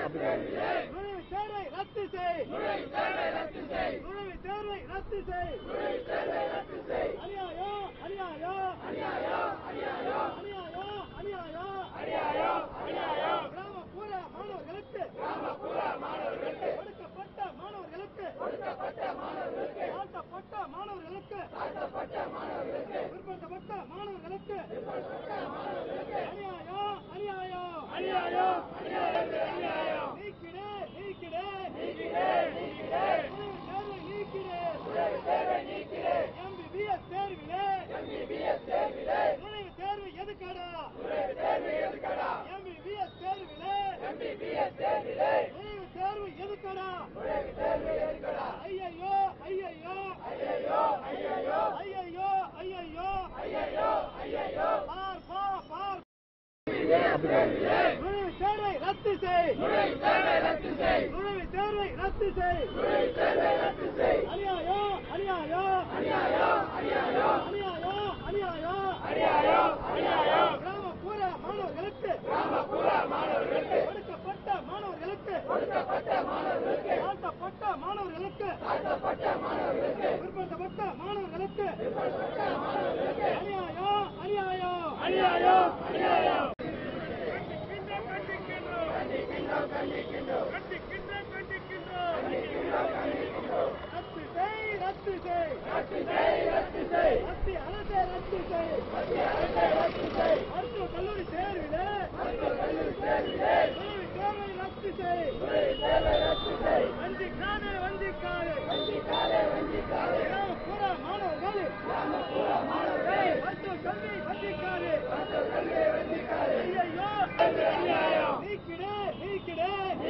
நுழைவுத் தேர்வை ரத்து செய் நுழைவுத் தேர்வை ரத்து செய் அநியாயம் அநியாயம் அநியாயம் அநியாயம் கிராமப்புற மாணவர்களுக்கு ஒடுக்கப்பட்ட மாணவர்களுக்கு தாழ்த்தப்பட்ட மாணவர்களுக்கு பிற்படுத்தப்பட்ட மாணவர்களுக்கு அநியாயம் அநியாயம் நீக்கிடு நீக்கிடு தேர்வை நீக்கிடு எம்பிபிஎஸ் தேர்விலே நுழைவுத் தேர்வு எதுக்கடா எம்பிபிஎஸ் தேர்விலே நுழைவுத் தேர்வு எதுக்கடா ஐயையோ ஐயையோ ஐயையோ ஐயையோ பார் பா பார் நுழைவுத் தேர்வை ரத்து செய் நுழைவுத் தேர்வை ரத்து செய் அநியாயம் அநியாயம் அநியாயம் அநியாயம் கிராமப்புற மாணவர்களுக்கு ஒடுக்கப்பட்ட மாணவர்களுக்கு தாழ்த்தப்பட்ட மாணவர்களுக்கு பிற்படுத்தப்பட்ட மாணவர்களுக்கு அநியாயம் அநியாயம் அநியாயம் ரத்து செய் ரத்து செய் மத்திய அரசை ரத்து செய் மருத்துவ கல்லூரி தேர்விலே நுழைவுத் தேர்வை ரத்து செய் வஞ்சிக்காதே வஞ்சிக்காதே கிராமப்புற மாணவர்கள் மருத்துவ கல்வி வஞ்சிக்காதே ஐயையோ நீக்கிடு நீக்கிடு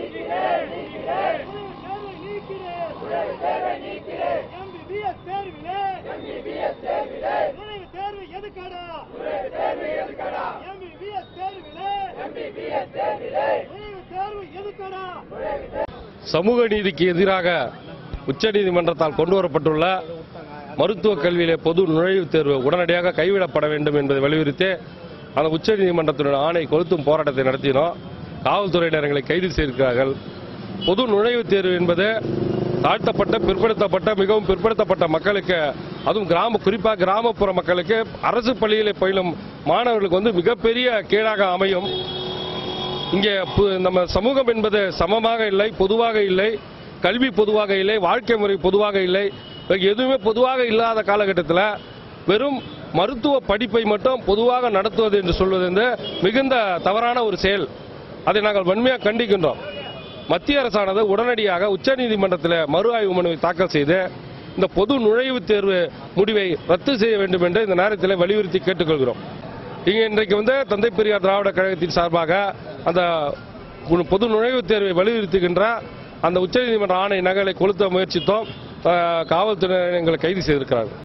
நுழைவுத் தேர்வை நீக்கிடு எம்பிபிஎஸ் தேர்விலே நுழைவுத் தேர்வு எதுக்கடா எம்பிபிஎஸ் தேர்விலே நுழைவுத் தேர்வு எதுக்கடா சமூக நீதிக்கு எதிராக உச்சநீதிமன்றத்தால் கொண்டு வரப்பட்டுள்ள மருத்துவக் கல்வியிலே பொது நுழைவுத் தேர்வு உடனடியாக கைவிடப்பட வேண்டும் என்பதை வலியுறுத்தி அந்த உச்சநீதிமன்றத்தினுடைய ஆணை கொளுத்தும் போராட்டத்தை நடத்தினோம் காவல்துறையினர் எங்களை கைது செய்திருக்கிறார்கள் பொது நுழைவுத் தேர்வு என்பது தாழ்த்தப்பட்ட பிற்படுத்தப்பட்ட மிகவும் பிற்படுத்தப்பட்ட மக்களுக்கு அதுவும் கிராம குறிப்பாக கிராமப்புற மக்களுக்கு அரசு பள்ளியில் பயிலும் மாணவர்களுக்கு வந்து மிகப்பெரிய கீழாக அமையும் இங்கே பு- நம்ம சமூகம் என்பது சமமாக இல்லை பொதுவாக இல்லை கல்வி பொதுவாக இல்லை வாழ்க்கை முறை பொதுவாக இல்லை இப்ப எதுவுமே பொதுவாக இல்லாத காலகட்டத்தில் வெறும் மருத்துவ படிப்பை மட்டும் பொதுவாக நடத்துவது என்று சொல்வது வந்து மிகுந்த தவறான ஒரு செயல் அதை நாங்கள் வன்மையாக கண்டிக்கின்றோம் மத்திய அரசானது உடனடியாக உச்சநீதிமன்றத்தில் மறு ஆய்வு மனுவை தாக்கல் செய்து இந்த பொது நுழைவுத் தேர்வு முடிவை ரத்து செய்ய வேண்டும் என்று இந்த நேரத்தில் வலியுறுத்தி கேட்டுக்கொள்கிறோம் இங்கே இன்றைக்கு வந்து தந்தை பெரியார் திராவிட கழகத்தின் சார்பாக அந்த பொது- பொது நுழைவுத் தேர்வை வலியுறுத்துகின்ற அந்த உச்சநீதிமன்ற ஆணை நகலை கொளுத்த முயற்சித்தோம் அஹ், காவல்துறையினர் எங்களை கைது செய்திருக்கிறார்கள்